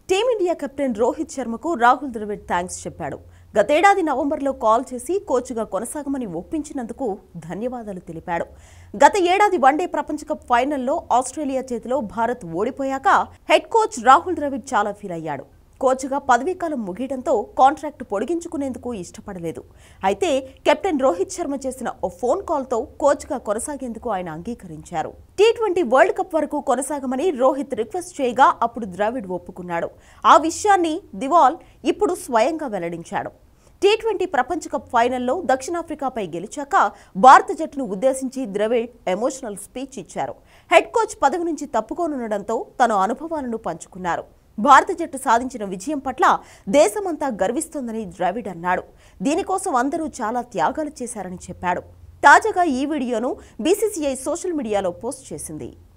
team India captain Rohit శర్మకు Rahul Dravid thanks చెప్పాడు గతేడాది నవంబర్లో కాల్ చేసి కోచ్గా కొనసాగమని ఒప్పించినందుకు ధన్యవాదాలు తెలిపాడు గత ఏడాది వన్డే ప్రపంచ కప్ ఫైనల్లో ఆస్ట్రేలియా చేతిలో భారత్ ఓడిపోయాక హెడ్ కోచ్ రాహుల్ ద్రవిడ్ చాలా ఫీల్ అయ్యాడు కోచ్గా పదవీకాలం ముగియడంతో కాంట్రాక్ట్ పొడిగించుకునేందుకు ఇష్టపడలేదు అయితే కెప్టెన్ రోహిత్ శర్మ చేసిన ఓ ఫోన్ కాల్తో కోచ్గా కొనసాగేందుకు ఆయన అంగీకరించారు టీ ట్వంటీ వరల్డ్ కప్ వరకు కొనసాగమని రోహిత్ రిక్వెస్ట్ చేయగా అప్పుడు ద్రావిడ్ ఒప్పుకున్నాడు ఆ విషయాన్ని దివాల్ ఇప్పుడు స్వయంగా వెల్లడించాడు టీ ట్వంటీ ప్రపంచ కప్ ఫైనల్లో దక్షిణాఫ్రికాపై గెలిచాక భారత జట్టును ఉద్దేశించి ద్రవిడ్ ఎమోషనల్ స్పీచ్ ఇచ్చారు హెడ్ కోచ్ పదవి నుంచి తప్పుకోనుండడంతో తన అనుభవాలను పంచుకున్నారు భారత జట్టు సాధించిన విజయం పట్ల దేశమంతా గర్విస్తోందని ద్రవిడ్ అన్నాడు దీనికోసం అందరూ చాలా త్యాగాలు చేశారని చెప్పాడు తాజాగా ఈ వీడియోను బీసీసీఐ సోషల్ మీడియాలో పోస్ట్ చేసింది